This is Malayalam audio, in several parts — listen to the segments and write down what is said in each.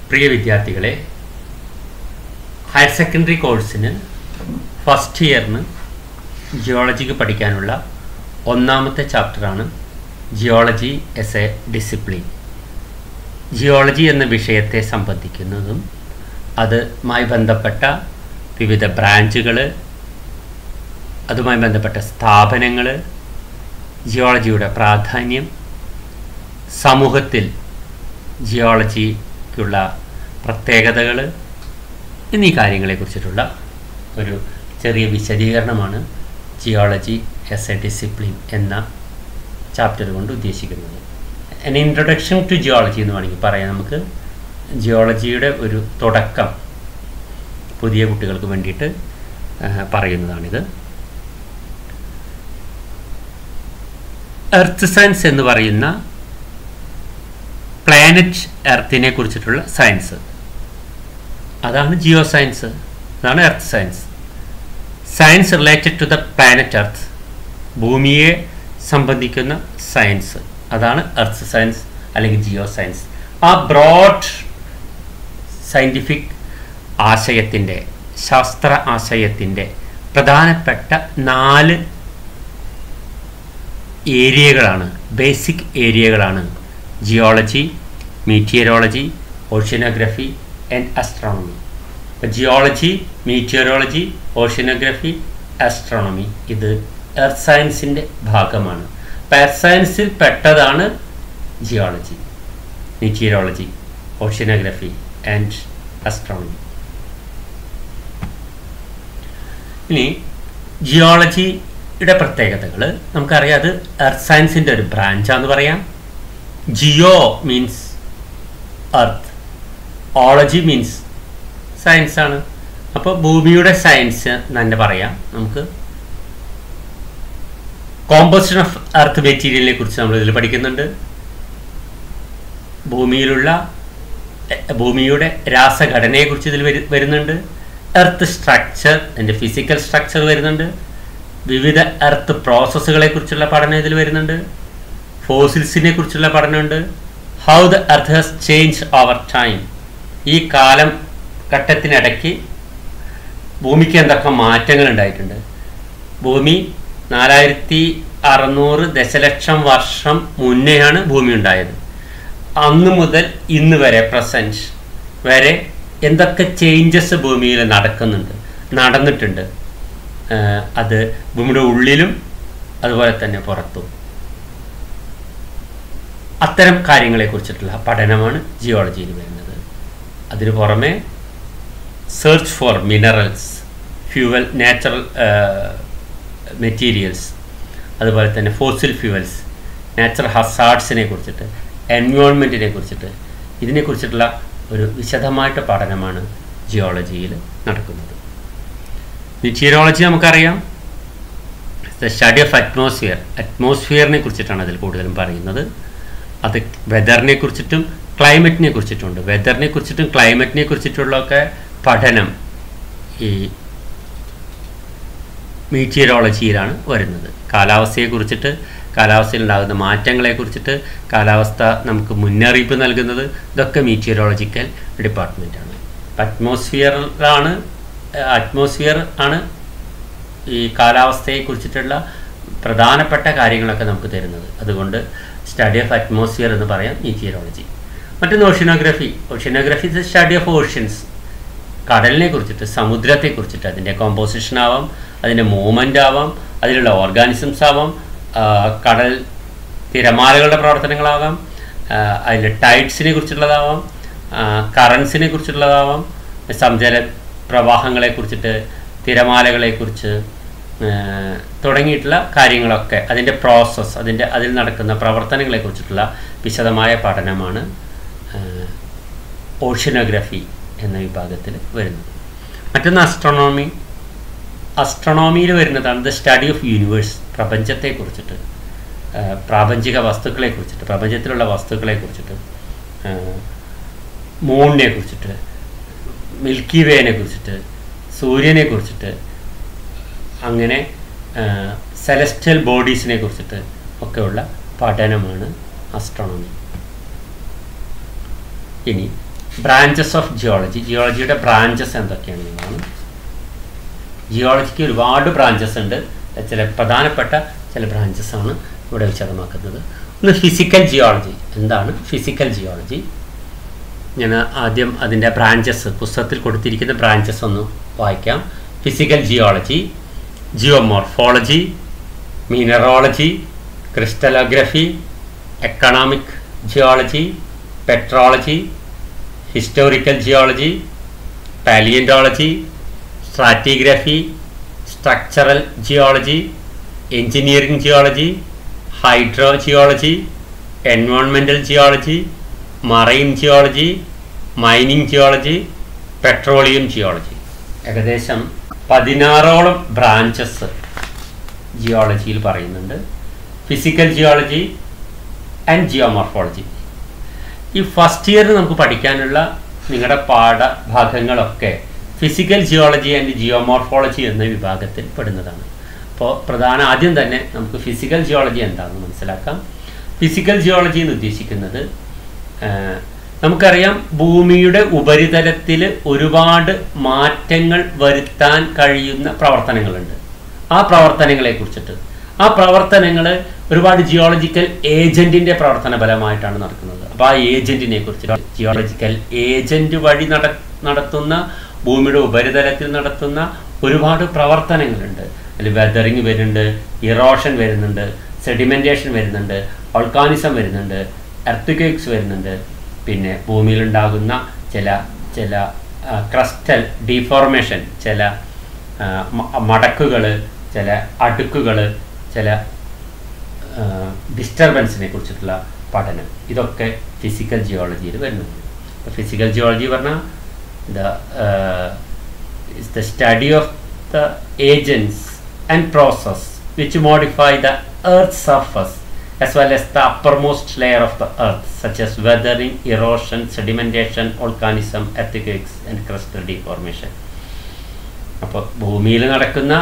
പ്രിയ വിദ്യാർത്ഥികളെ ഹയർ സെക്കൻഡറി കോഴ്സിന് ഫസ്റ്റ് ഇയറിന് ജിയോളജിക്ക് പഠിക്കാനുള്ള ഒന്നാമത്തെ ചാപ്റ്ററാണ് geology is a discipline geology എന്ന വിഷയത്തെ സംബന്ധിക്കുന്നതും അതുമായി ബന്ധപ്പെട്ട വിവിധ ബ്രാഞ്ചുകൾ അതുമായി ബന്ധപ്പെട്ട സ്ഥാപനങ്ങൾ ജിയോളജിയുടെ പ്രാധാന്യം സമൂഹത്തിൽ ജിയോളജിക്കുള്ള പ്രത്യേകതകൾ എന്നീ കാര്യങ്ങളെക്കുറിച്ചിട്ടുള്ള ഒരു ചെറിയ വിശദീകരണമാണ് ജിയോളജി എസ് എ ഡിസിപ്ലിൻ എന്ന ചാപ്റ്റർ കൊണ്ട് ഉദ്ദേശിക്കുന്നത് എൻ ഇൻട്രൊഡക്ഷൻ ടു ജിയോളജി എന്ന് വേണമെങ്കിൽ പറയാം നമുക്ക് ജിയോളജിയുടെ ഒരു തുടക്കം പുതിയ കുട്ടികൾക്ക് വേണ്ടിയിട്ട് പറയുന്നതാണിത് എർത്ത് സയൻസ് എന്ന് പറയുന്ന പ്ലാനറ്റ് എർത്തിനെ കുറിച്ചിട്ടുള്ള സയൻസ് അതാണ് ജിയോ സയൻസ് അതാണ് earth science science related to the planet earth ഭൂമിയെ സംബന്ധിക്കുന്ന സയൻസ് അതാണ് എർത്ത് സയൻസ് അല്ലെങ്കിൽ ജിയോ സയൻസ് ആ ബ്രോഡ് സയൻറ്റിഫിക് ആശയത്തിൻ്റെ ശാസ്ത്ര ആശയത്തിൻ്റെ പ്രധാനപ്പെട്ട നാല് ഏരിയകളാണ് ബേസിക് ഏരിയകളാണ് geology meteorology oceanography and astronomy അപ്പോൾ ജിയോളജി മീറ്റിയറോളജി ഓഷ്യനോഗ്രഫി ആസ്ട്രോണമി ഇത് എർത്ത് സയൻസിൻ്റെ ഭാഗമാണ് അപ്പോൾ എർത്ത് സയൻസിൽ പെട്ടതാണ് geology meteorology oceanography and astronomy ഇനി ജിയോളജിയുടെ പ്രത്യേകതകൾ നമുക്കറിയാം അത് എർത്ത് സയൻസിൻ്റെ ഒരു ബ്രാഞ്ചാന്ന് പറയാം geo means earth ology means science ആണ് അപ്പോൾ ഭൂമിയുടെ സയൻസ് തന്നെ പറയാം നമുക്ക് കോമ്പോസിഷൻ ഓഫ് എർത്ത് മെറ്റീരിയലിനെ കുറിച്ച് നമ്മൾ ഇതിൽ പഠിക്കുന്നുണ്ട് ഭൂമിയിലുള്ള ഭൂമിയുടെ രാസഘടനയെക്കുറിച്ച് ഇതിൽ വരുന്നുണ്ട് എർത്ത് സ്ട്രക്ചർ അതിൻ്റെ ഫിസിക്കൽ സ്ട്രക്ചർ വരുന്നുണ്ട് വിവിധ എർത്ത് പ്രോസസ്സുകളെ കുറിച്ചുള്ള പഠനം ഇതിൽ വരുന്നുണ്ട് ഫോസിൽസിനെ കുറിച്ചുള്ള പഠനമുണ്ട് how the earth has change over time ഈ കാലം ഘട്ടത്തിനിടയ്ക്ക് ഭൂമിക്ക് എന്തൊക്കെ മാറ്റങ്ങൾ ഉണ്ടായിട്ടുണ്ട് ഭൂമി നാലായിരത്തി അറുന്നൂറ് ദശലക്ഷം വർഷം മുന്നെയാണ് ഭൂമി ഉണ്ടായത് അന്ന് മുതൽ ഇന്ന് വരെ പ്രസൻറ്റ് വരെ എന്തൊക്കെ ചേഞ്ചസ് ഭൂമിയിൽ നടക്കുന്നുണ്ട് നടന്നിട്ടുണ്ട് അത് ഭൂമിയുടെ ഉള്ളിലും അതുപോലെ തന്നെ പുറത്തും അത്തരം കാര്യങ്ങളെക്കുറിച്ചിട്ടുള്ള പഠനമാണ് ജിയോളജിയിൽ വരുന്നത് അതിനു പുറമെ search for minerals fuel natural materials അതുപോലെ തന്നെ ഫോസിൽ ഫ്യൂവൽസ് നാച്ചുറൽ ഹസാർഡ്സിനെ കുറിച്ചിട്ട് എൻവയോൺമെൻറ്റിനെ കുറിച്ചിട്ട് ഇതിനെക്കുറിച്ചിട്ടുള്ള ഒരു വിശദമായിട്ട് പഠനമാണ് ജിയോളജിയിൽ നടക്കുന്നത് ജിയോളജി നമുക്കറിയാം ദ സ്റ്റഡി ഓഫ് അറ്റ്മോസ്ഫിയർ അറ്റ്മോസ്ഫിയറിനെ കുറിച്ചിട്ടാണ് അതിൽ കൂടുതലും പറയുന്നത് അത് വെതറിനെ കുറിച്ചിട്ടും ക്ലൈമറ്റിനെ കുറിച്ചിട്ടുണ്ട് വെതറിനെ കുറിച്ചിട്ടും ക്ലൈമറ്റിനെ കുറിച്ചിട്ടുള്ളൊക്കെ പഠനം ഈ മീറ്റിയറോളജിയിലാണ് വരുന്നത് കാലാവസ്ഥയെ കുറിച്ചിട്ട് കാലാവസ്ഥയിൽ ഉണ്ടാകുന്ന മാറ്റങ്ങളെ കുറിച്ചിട്ട് കാലാവസ്ഥ നമുക്ക് മുന്നറിയിപ്പ് നൽകുന്നത് ഇതൊക്കെ മീറ്റിയറോളജിക്കൽ ഡിപ്പാർട്ട്മെൻറ്റാണ് അറ്റ്മോസ്ഫിയറിലാണ് അറ്റ്മോസ്ഫിയർ ആണ് ഈ കാലാവസ്ഥയെ കുറിച്ചിട്ടുള്ള പ്രധാനപ്പെട്ട കാര്യങ്ങളൊക്കെ നമുക്ക് തരുന്നത് അതുകൊണ്ട് സ്റ്റഡി ഓഫ് അറ്റ്മോസ്ഫിയർ എന്ന് പറയാം മീറ്റിയറോളജി മറ്റൊന്ന് oceanography oceanography is study of oceans കടലിനെ കുറിച്ചിട്ട് സമുദ്രത്തെ കുറിച്ചിട്ട് അതിൻ്റെ കോമ്പോസിഷൻ ആവാം അതിൻ്റെ മൂവ്മെൻ്റ് ആവാം അതിലുള്ള ഓർഗാനിസംസ് ആവാം കടൽ തിരമാലകളുടെ പ്രവർത്തനങ്ങളാവാം അതിൻ്റെ ടൈഡ്സിനെ കുറിച്ചുള്ളതാവാം കറൻസിനെ കുറിച്ചുള്ളതാവാം സംചര പ്രവാഹങ്ങളെ കുറിച്ചിട്ട് തിരമാലകളെക്കുറിച്ച് തുടങ്ങിയിട്ടുള്ള കാര്യങ്ങളൊക്കെ അതിൻ്റെ പ്രോസസ്സ് അതിൻ്റെ അതിൽ നടക്കുന്ന പ്രവർത്തനങ്ങളെക്കുറിച്ചിട്ടുള്ള വിശദമായ പഠനമാണ് ഓഷ്യനോഗ്രഫി എന്ന വിഭാഗത്തിൽ വരുന്നത് മറ്റൊന്ന് അസ്ട്രോണോമി അസ്ട്രോണോമിയിൽ വരുന്നതാണ് ദ സ്റ്റഡി ഓഫ് യൂണിവേഴ്സ് പ്രപഞ്ചത്തെ കുറിച്ചിട്ട് പ്രാപഞ്ചിക വസ്തുക്കളെ കുറിച്ചിട്ട് പ്രപഞ്ചത്തിലുള്ള വസ്തുക്കളെ കുറിച്ചിട്ട് മൂണിനെ കുറിച്ചിട്ട് മിൽക്കി വേനെ കുറിച്ചിട്ട് സൂര്യനെ കുറിച്ചിട്ട് അങ്ങനെ സെലസ്റ്റൽ ബോഡീസിനെ കുറിച്ചിട്ട് ഒക്കെയുള്ള പഠനമാണ് അസ്ട്രോണമി ഇനി ബ്രാഞ്ചസ് ഓഫ് ജിയോളജി ജിയോളജിയുടെ ബ്രാഞ്ചസ് എന്തൊക്കെയാണെന്നാണ് ജിയോളജിക്ക് ഒരുപാട് ബ്രാഞ്ചസ് ഉണ്ട് ചില പ്രധാനപ്പെട്ട ചില ബ്രാഞ്ചസ് ആണ് ഇവിടെ വിശദമാക്കുന്നത് ഒന്ന് ഫിസിക്കൽ ജിയോളജി എന്താണ് ഫിസിക്കൽ ജിയോളജി ഞാൻ ആദ്യം അതിൻ്റെ ബ്രാഞ്ചസ് പുസ്തകത്തിൽ കൊടുത്തിരിക്കുന്ന ബ്രാഞ്ചസ് ഒന്ന് വായിക്കാം physical geology geomorphology mineralogy crystallography economic geology petrology historical geology palaeontology stratigraphy structural geology engineering geology hydro geology environmental geology marine geology mining geology petroleum geology ഏകദേശം പതിനാറോളം ബ്രാഞ്ചസ് ജിയോളജിയിൽ പറയുന്നുണ്ട് ഫിസിക്കൽ ജിയോളജി ആൻഡ് ജിയോമോർഫോളജി ഈ ഫസ്റ്റ് ഇയർ നമുക്ക് പഠിക്കാനുള്ള നിങ്ങളുടെ പാഠഭാഗങ്ങളൊക്കെ ഫിസിക്കൽ ജിയോളജി ആൻഡ് ജിയോമോർഫോളജി എന്ന വിഭാഗത്തിൽ പെടുന്നതാണ് അപ്പോൾ പ്രധാന ആദ്യം തന്നെ നമുക്ക് ഫിസിക്കൽ ജിയോളജി എന്താണെന്ന് മനസ്സിലാക്കാം ഫിസിക്കൽ ജിയോളജി എന്ന് ഉദ്ദേശിക്കുന്നത് നമുക്കറിയാം ഭൂമിയുടെ ഉപരിതലത്തിൽ ഒരുപാട് മാറ്റങ്ങൾ വരുത്താൻ കഴിയുന്ന പ്രവർത്തനങ്ങളുണ്ട് ആ പ്രവർത്തനങ്ങളെ കുറിച്ചിട്ട് ആ പ്രവർത്തനങ്ങൾ ഒരുപാട് ജിയോളജിക്കൽ ഏജന്റിന്റെ പ്രവർത്തന ഫലമായിട്ടാണ് നടക്കുന്നത് അപ്പോൾ ആ ഏജന്റിനെ കുറിച്ച് ജിയോളജിക്കൽ ഏജന്റ് വഴി നട നടത്തുന്ന ഭൂമിയുടെ ഉപരിതലത്തിൽ നടത്തുന്ന ഒരുപാട് പ്രവർത്തനങ്ങളുണ്ട് അതിൽ വെതറിങ് വരുന്നുണ്ട് ഇറോഷൻ വരുന്നുണ്ട് സെഡിമെന്റേഷൻ വരുന്നുണ്ട് ഓൾക്കാനിസം വരുന്നുണ്ട് എർത്തുകേക്സ് വരുന്നുണ്ട് പിന്നെ ഭൂമിയിലുണ്ടാകുന്ന ചില ചില ക്രസ്റ്റൽ ഡീഫോർമേഷൻ ചില മടക്കുകൾ ചില അടുക്കുകൾ ചില ഡിസ്റ്റർബൻസിനെ കുറിച്ചിട്ടുള്ള പഠനം ഇതൊക്കെ ഫിസിക്കൽ ജിയോളജിയിൽ വരുന്നുണ്ട് ഫിസിക്കൽ ജിയോളജി പറഞ്ഞാൽ the is the study of the agents and process which modify the earth surface as well as the uppermost layer of the earth, such as weathering, erosion, sedimentation, volcanism, earthquakes, and crustal deformation. അപ്പോൾ ഭൂമിയിൽ നടക്കുന്ന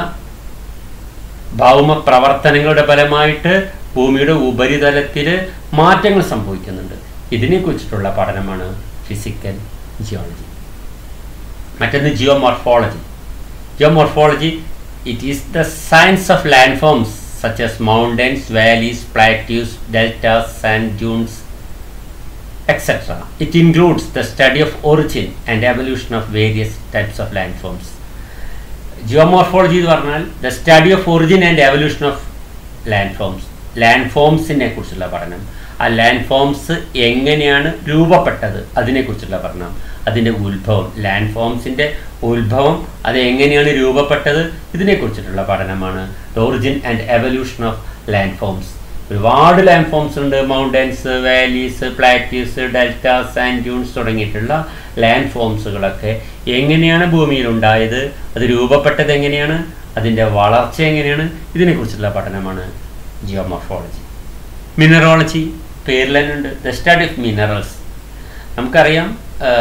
ഭൗമ പ്രവർത്തനങ്ങളുടെ ഫലമായിട്ട് ഭൂമിയുടെ ഉപരിതലത്തിൽ മാറ്റങ്ങൾ സംഭവിക്കുന്നുണ്ട് ഇതിനെക്കുറിച്ചിട്ടുള്ള പഠനമാണ് ഫിസിക്കൽ ജിയോളജി മറ്റൊന്ന് geomorphology geomorphology it is the science of land forms such as mountains, valleys, plateaus, deltas, sand dunes, etc. It includes the study of origin and evolution of various types of landforms. Geomorphology എന്ന് പറഞ്ഞാൽ the study of origin and evolution of land forms land ഫോംസിനെ കുറിച്ചുള്ള പഠനം ആ ലാൻഡ് ഫോംസ് എങ്ങനെയാണ് രൂപപ്പെട്ടത് അതിനെക്കുറിച്ചുള്ള പഠനം അതിൻ്റെ ഉത്ഭവം ലാൻഡ് ഫോംസിൻ്റെ ഉത്ഭവം അത് എങ്ങനെയാണ് രൂപപ്പെട്ടത് ഇതിനെക്കുറിച്ചിട്ടുള്ള പഠനമാണ് the origin and evolution of land forms ഒരുപാട് ലാൻഡ് ഫോംസ് ഉണ്ട് mountains valleys plateaus deltas and dunes തുടങ്ങിയിട്ടുള്ള ലാൻഡ് ഫോംസുകളൊക്കെ എങ്ങനെയാണ് ഭൂമിയിൽ ഉണ്ടായത് അത് രൂപപ്പെട്ടത് എങ്ങനെയാണ് അതിൻ്റെ വളർച്ച എങ്ങനെയാണ് ഇതിനെക്കുറിച്ചുള്ള പഠനമാണ് ജിയോമോർഫോളജി മിനറോളജി പേരിൽ തന്നെ ഉണ്ട് ദ സ്റ്റഡി ഓഫ് മിനറൽസ് നമുക്കറിയാം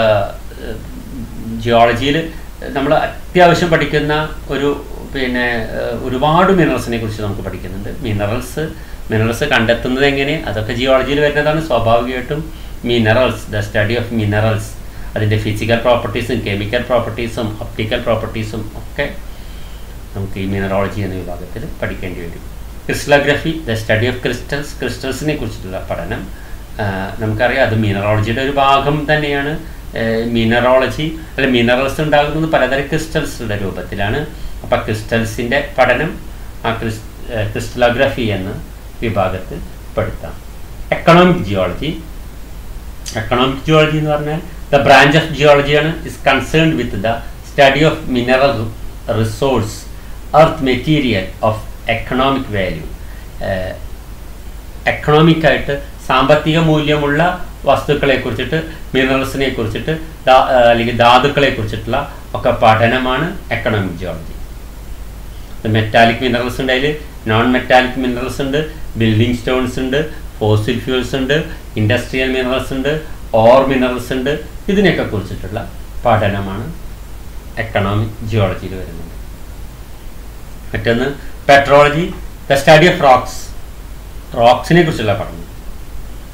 ജിയോളജിയിൽ നമ്മൾ അത്യാവശ്യം പഠിക്കുന്ന ഒരു പിന്നെ ഒരുപാട് മിനറൽസിനെ കുറിച്ച് നമുക്ക് പഠിക്കുന്നുണ്ട് മിനറൽസ് മിനറൽസ് കണ്ടെത്തുന്നത് എങ്ങനെ അതൊക്കെ ജിയോളജിയിൽ വരുന്നതാണ് സ്വാഭാവികമായിട്ടും minerals the study of minerals അതിൻ്റെ ഫിസിക്കൽ പ്രോപ്പർട്ടീസും കെമിക്കൽ പ്രോപ്പർട്ടീസും ഒപ്റ്റിക്കൽ പ്രോപ്പർട്ടീസും ഒക്കെ നമുക്ക് ഈ മിനറോളജി എന്ന വിഭാഗത്തിൽ പഠിക്കേണ്ടി വരും crystallography the study of crystals ക്രിസ്റ്റൽസിനെ കുറിച്ചിട്ടുള്ള പഠനം നമുക്കറിയാം അത് മിനറോളജിയുടെ ഒരു ഭാഗം തന്നെയാണ് മിനറോളജി അല്ല മിനറൽസ് ഉണ്ടാകുന്നത് പലതരം ക്രിസ്റ്റൽസിൻ്റെ രൂപത്തിലാണ് അപ്പോൾ ക്രിസ്റ്റൽസിൻ്റെ പഠനം ആ ക്രിസ് ക്രിസ്റ്റലോഗ്രഫി എന്ന വിഭാഗത്തിൽ പെടുത്താം എക്കണോമിക് ജിയോളജി എക്കണോമിക് ജിയോളജി എന്ന് പറഞ്ഞാൽ ദ ബ്രാഞ്ച് ഓഫ് ജിയോളജിയാണ് is concerned with the study of mineral resource earth material of economic value എക്കണോമിക്കായിട്ട് സാമ്പത്തിക മൂല്യമുള്ള വസ്തുക്കളെ കുറിച്ചിട്ട് മിനറൽസിനെ കുറിച്ചിട്ട് അല്ലെങ്കിൽ ധാതുക്കളെ കുറിച്ചിട്ടുള്ള ഒക്കെ പഠനമാണ് എക്കണോമിക് ജിയോളജി മെറ്റാലിക് മിനറൽസ് ഉണ്ട് അതിൽ നോൺ മെറ്റാലിക് മിനറൽസ് ഉണ്ട് ബിൽഡിംഗ് സ്റ്റോൺസ് ഉണ്ട് ഫോസിൽ ഫ്യൂൽസ് ഉണ്ട് ഇൻഡസ്ട്രിയൽ മിനറൽസ് ഉണ്ട് ഓർ മിനറൽസ് ഉണ്ട് ഇതിനെയൊക്കെ കുറിച്ചിട്ടുള്ള പഠനമാണ് എക്കണോമിക് ജിയോളജിയിൽ വരുന്നത് മറ്റൊന്ന് petrology the study of rocks റോക്സിനെ കുറിച്ചുള്ള പഠനം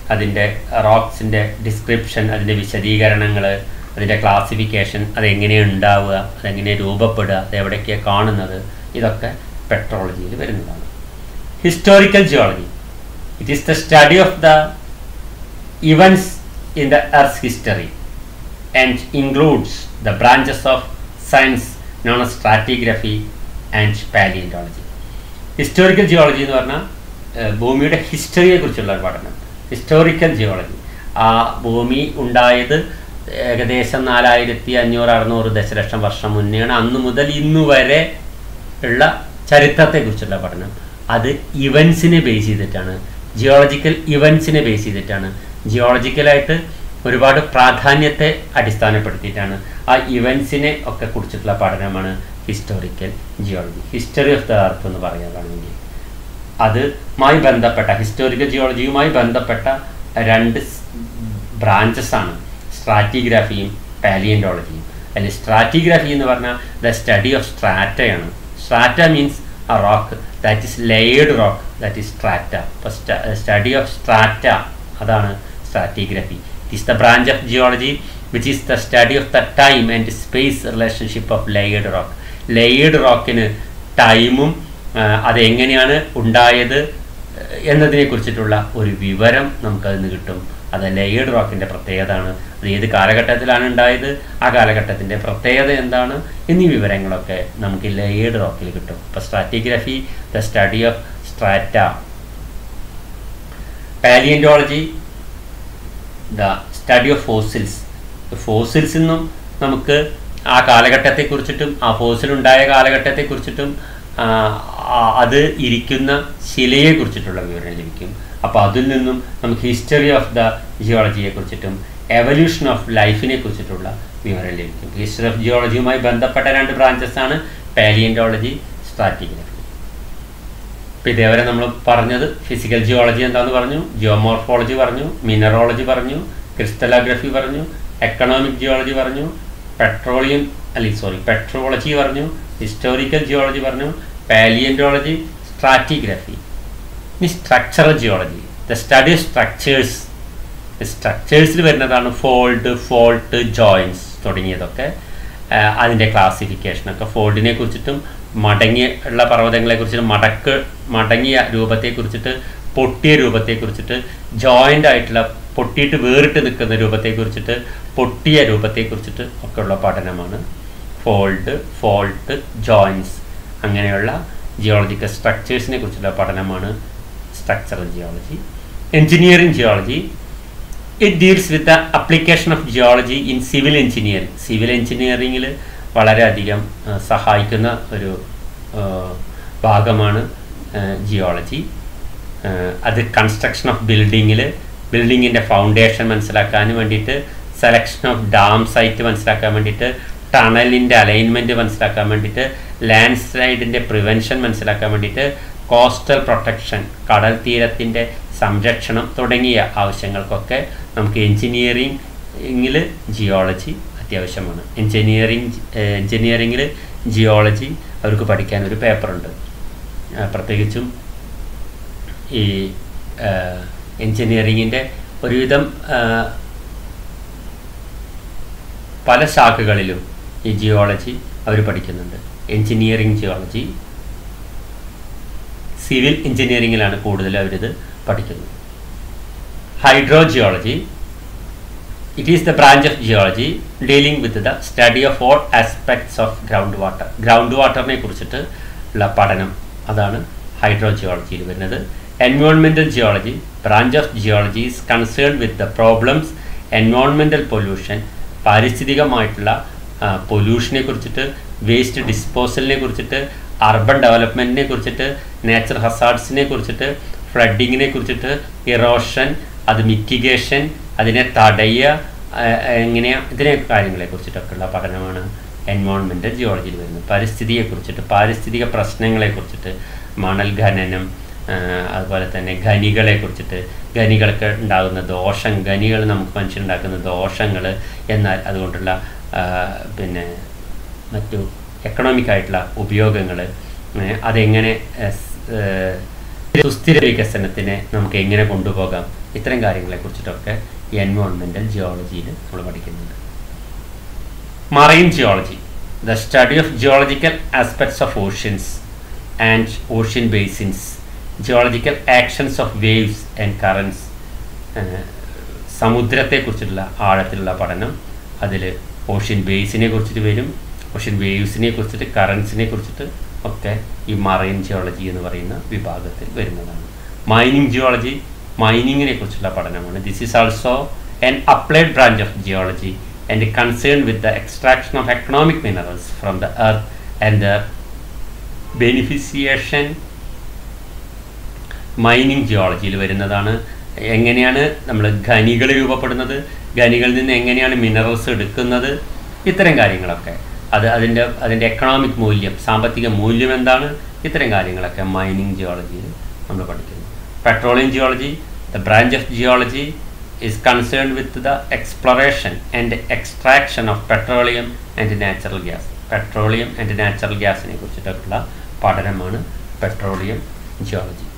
അതിൻ്റെ റോക്സിൻ്റെ ഡിസ്ക്രിപ്ഷൻ അതിൻ്റെ വിശദീകരണങ്ങൾ അതിൻ്റെ ക്ലാസിഫിക്കേഷൻ അതെങ്ങനെയാണ് ഉണ്ടാവുക അതെങ്ങനെ രൂപപ്പെടുക അത് എവിടേക്കാണ് കാണുന്നത് ഇതൊക്കെ പെട്രോളജിയിൽ വരുന്നതാണ് historical geology it is the study of the events in the earth history and includes the branches of science known as stratigraphy and palaeontology historical geology എന്ന് പറഞ്ഞാൽ ഏഹ്, ഭൂമിയുടെ ഹിസ്റ്ററിയെ കുറിച്ചുള്ള ഒരു പഠനം ഹിസ്റ്റോറിക്കൽ ജിയോളജി ആ ഭൂമി ഉണ്ടായത് ഏകദേശം നാലായിരത്തി അഞ്ഞൂറ് അറുന്നൂറ് ദശലക്ഷം വർഷം മുന്നെയാണ് അന്ന് മുതൽ ഇന്ന് വരെ ഉള്ള ചരിത്രത്തെക്കുറിച്ചുള്ള പഠനം അത് ഇവൻസിനെ ബേസ് ചെയ്തിട്ടാണ് ജിയോളജിക്കൽ ഇവൻസിനെ ബേസ് ചെയ്തിട്ടാണ് ജിയോളജിക്കലായിട്ട് ഒരുപാട് പ്രാധാന്യത്തെ അടിസ്ഥാനപ്പെടുത്തിയിട്ടാണ് ആ ഇവൻസിനെ ഒക്കെ കുറിച്ചിട്ടുള്ള പഠനമാണ് historical geology history of the earth എന്ന് പറയാനാണെങ്കിൽ അതുമായി ബന്ധപ്പെട്ട ഹിസ്റ്റോറിക്കൽ ജിയോളജിയുമായി ബന്ധപ്പെട്ട രണ്ട് ബ്രാഞ്ചസ് ആണ് സ്ട്രാറ്റിഗ്രാഫിയും പാലിയൻറ്റോളജിയും അതിൽ സ്ട്രാറ്റിഗ്രാഫി എന്ന് പറഞ്ഞാൽ ദ സ്റ്റഡി ഓഫ് സ്ട്രാറ്റയാണ് strata means a rock that is layered rock that is strata അപ്പോൾ സ്റ്റഡി ഓഫ് സ്ട്രാറ്റ അതാണ് stratigraphy it is the branch of geology which is the study of the time and space relationship of layered rock layered റോക്കിന് ടൈമും അതെങ്ങനെയാണ് ഉണ്ടായത് ഏഹ്, എന്നതിനെ കുറിച്ചിട്ടുള്ള ഒരു വിവരം നമുക്കതിൽ നിന്ന് കിട്ടും അത് ലെയേർഡ് റോക്കിൻ്റെ പ്രത്യേകതയാണ് അത് ഏത് കാലഘട്ടത്തിലാണ് ഉണ്ടായത് ആ കാലഘട്ടത്തിൻ്റെ പ്രത്യേകത എന്താണ് എന്നീ വിവരങ്ങളൊക്കെ നമുക്ക് ലെയേർഡ് റോക്കിൽ കിട്ടും ഇപ്പോൾ stratigraphy the study of strata palaeontology the study of fossils fossils നിന്നും നമുക്ക് ആ കാലഘട്ടത്തെക്കുറിച്ചിട്ടും ആ ഫോസിൽ ഉണ്ടായ കാലഘട്ടത്തെക്കുറിച്ചിട്ടും ആ, ആ, അത് ഇരിക്കുന്ന ശിലയെക്കുറിച്ചിട്ടുള്ള വിവരം ലഭിക്കും അപ്പോൾ അതിൽ നിന്നും നമുക്ക് ഹിസ്റ്ററി ഓഫ് ദ ജിയോളജിയെ കുറിച്ചിട്ടും എവല്യൂഷൻ ഓഫ് ലൈഫിനെ കുറിച്ചിട്ടുള്ള വിവരം ലഭിക്കും ഹിസ്റ്ററി ഓഫ് ജിയോളജിയുമായി ബന്ധപ്പെട്ട രണ്ട് ബ്രാഞ്ചസ് ആണ് പാലിയൻറ്റോളജി സ്ട്രാറ്റിഗ്രഫി അപ്പോൾ ഇതേവരെ നമ്മൾ പറഞ്ഞത് ഫിസിക്കൽ ജിയോളജി എന്താന്ന് പറഞ്ഞു ജിയോമോർഫോളജി പറഞ്ഞു മിനറോളജി പറഞ്ഞു ക്രിസ്റ്റലോഗ്രഫി പറഞ്ഞു എക്കണോമിക് ജിയോളജി പറഞ്ഞു പെട്രോളിയം അല്ലെ സോറി പെട്രോളജി പറഞ്ഞു ഹിസ്റ്റോറിക്കൽ ജിയോളജി പറഞ്ഞു പാലിയൻറ്റോളജി സ്ട്രാറ്റിഗ്രഫി ഇനി structural geology the study structures സ്ട്രക്ചേഴ്സിൽ വരുന്നതാണ് ഫോൾഡ് ഫോൾട്ട് ജോയിൻസ് തുടങ്ങിയതൊക്കെ ആ, അതിൻ്റെ ക്ലാസിഫിക്കേഷനൊക്കെ ഫോൾഡിനെ കുറിച്ചിട്ടും മടങ്ങിയ ഉള്ള പർവ്വതങ്ങളെ കുറിച്ചിട്ട് മടക്ക് മടങ്ങിയ രൂപത്തെക്കുറിച്ചിട്ട് പൊട്ടിയ രൂപത്തെക്കുറിച്ചിട്ട് ജോയിൻ്റ് ആയിട്ടുള്ള പൊട്ടിയിട്ട് വേറിട്ട് നിൽക്കുന്ന രൂപത്തെക്കുറിച്ചിട്ട് പൊട്ടിയ രൂപത്തെക്കുറിച്ചിട്ട് ഒക്കെയുള്ള പഠനമാണ് ഫോൾഡ് ഫോൾട്ട് ജോയിൻസ് അങ്ങനെയുള്ള ജിയോളജിക്കൽ സ്ട്രക്ചേഴ്സിനെ കുറിച്ചുള്ള പഠനമാണ് structural geology engineering geology it deals with the application of geology in civil engineering civil എഞ്ചിനീയറിംഗിൽ വളരെയധികം ആ, സഹായിക്കുന്ന ഒരു ആ, ഭാഗമാണ് ജിയോളജി അത് കൺസ്ട്രക്ഷൻ ഓഫ് ബിൽഡിങ്ങിൽ ബിൽഡിങ്ങിൻ്റെ ഫൗണ്ടേഷൻ മനസ്സിലാക്കാൻ വേണ്ടിയിട്ട് സെലക്ഷൻ ഓഫ് ഡാം സൈറ്റ് മനസ്സിലാക്കാൻ വേണ്ടിയിട്ട് ടണലിൻ്റെ അലൈൻമെൻറ്റ് മനസ്സിലാക്കാൻ വേണ്ടിയിട്ട് ലാൻഡ് സ്ലൈഡിൻ്റെ പ്രിവെൻഷൻ മനസ്സിലാക്കാൻ വേണ്ടിയിട്ട് കോസ്റ്റൽ പ്രൊട്ടക്ഷൻ കടൽ തീരത്തിൻ്റെ സംരക്ഷണം തുടങ്ങിയ ആവശ്യങ്ങൾക്കൊക്കെ നമുക്ക് എഞ്ചിനീയറിംഗിൽ ജിയോളജി അത്യാവശ്യമാണ് എഞ്ചിനീയറിംഗ് എഞ്ചിനീയറിംഗിൽ ജിയോളജി അവർക്ക് പഠിക്കാൻ ഒരു പേപ്പറുണ്ട് ആ, പ്രത്യേകിച്ചും ഈ എഞ്ചിനീയറിങ്ങിൻ്റെ ഒരുവിധം ആ, പല ശാഖകളിലും ഈ ജിയോളജി അവർ പഠിക്കുന്നുണ്ട് എഞ്ചിനീയറിംഗ് ജിയോളജി സിവിൽ എഞ്ചിനീയറിംഗിലാണ് കൂടുതൽ അവരിത് പഠിക്കുന്നത് hydro geology it is the branch of geology dealing with the study of all aspects of ground water ground വാട്ടറിനെ കുറിച്ചിട്ട് ഉള്ള പഠനം അതാണ് ഹൈഡ്രോ ജിയോളജിയിൽ വരുന്നത് environmental geology branch of geology is concern with the problems environmental pollution പാരിസ്ഥിതികമായിട്ടുള്ള പൊല്യൂഷനെ കുറിച്ചിട്ട് വേസ്റ്റ് ഡിസ്പോസലിനെ കുറിച്ചിട്ട് അർബൻ ഡെവലപ്മെൻറ്റിനെ കുറിച്ചിട്ട് നേച്ചർ ഹസാർഡ്സിനെ കുറിച്ചിട്ട് ഫ്ലഡിങ്ങിനെ കുറിച്ചിട്ട് ഇറോഷൻ അത് മിറ്റിഗേഷൻ അതിനെ തടയുക ആ, എങ്ങനെയാ ഇതിനെ കാര്യങ്ങളെ കുറിച്ചിട്ടൊക്കെയുള്ള പഠനമാണ് എൻവയോൺമെൻറ്റൽ ജിയോളജിയിൽ വരുന്നത് പരിസ്ഥിതിയെ കുറിച്ചിട്ട് പാരിസ്ഥിതിക പ്രശ്നങ്ങളെ കുറിച്ചിട്ട് മണൽ ഖനനം ആ, അതുപോലെ തന്നെ ഖനികളെ കുറിച്ചിട്ട് ഖനികൾക്ക് ഉണ്ടാകുന്ന ദോഷം ഖനികൾ നമുക്ക് മനുഷ്യനുണ്ടാക്കുന്ന ദോഷങ്ങൾ എന്നാൽ അതുകൊണ്ടുള്ള ആ, പിന്നെ മറ്റു എക്കണോമിക് ആയിട്ടുള്ള ഉപയോഗങ്ങൾ അതെങ്ങനെ ഏഹ്, സ്- ഏഹ്, സുസ്ഥിര വികസനത്തിനെ നമുക്ക് എങ്ങനെ കൊണ്ടുപോകാം ഇത്തരം കാര്യങ്ങളെ കുറിച്ചിട്ടൊക്കെ എൻവയോൺമെൻറ്റൽ ജിയോളജിയിൽ നമ്മൾ പഠിക്കുന്നുണ്ട് marine geology the study of geological aspects of oceans and ocean basins geological actions of waves and currents സമുദ്രത്തെക്കുറിച്ചിട്ടുള്ള ആഴത്തിലുള്ള പഠനം അതിൽ ഓഷ്യൻ ബേസിനെ കുറിച്ചിട്ട് വരും ഓഷ്യൻ വേവ്സിനെ കുറിച്ചിട്ട് കറൻസിനെ കുറിച്ചിട്ട് ഒക്കെ ഈ മറൈൻ ജിയോളജി എന്ന് പറയുന്ന വിഭാഗത്തിൽ വരുന്നതാണ് മൈനിങ് ജിയോളജി മൈനിങ്ങിനെ കുറിച്ചുള്ള പഠനമാണ് this is also an applied branch of geology and concern with the extraction of economic minerals from the earth and the beneficiation mining ജിയോളജിയിൽ വരുന്നതാണ് എങ്ങനെയാണ് നമ്മൾ ഖനികൾ രൂപപ്പെടുന്നത് ഖനികളിൽ നിന്ന് എങ്ങനെയാണ് മിനറൽസ് എടുക്കുന്നത് ഇത്തരം കാര്യങ്ങളൊക്കെ അത് അതിൻ്റെ അതിൻ്റെ എക്കണോമിക് മൂല്യം സാമ്പത്തിക മൂല്യം എന്താണ് ഇത്തരം കാര്യങ്ങളൊക്കെ മൈനിങ് ജിയോളജിയിൽ നമ്മൾ പഠിക്കുന്നു petroleum geology the branch of geology is concern with the exploration and extraction of petroleum and natural gas petroleum and natural ഗ്യാസിനെ കുറിച്ചിട്ടുള്ള പഠനമാണ് പെട്രോളിയം ജിയോളജി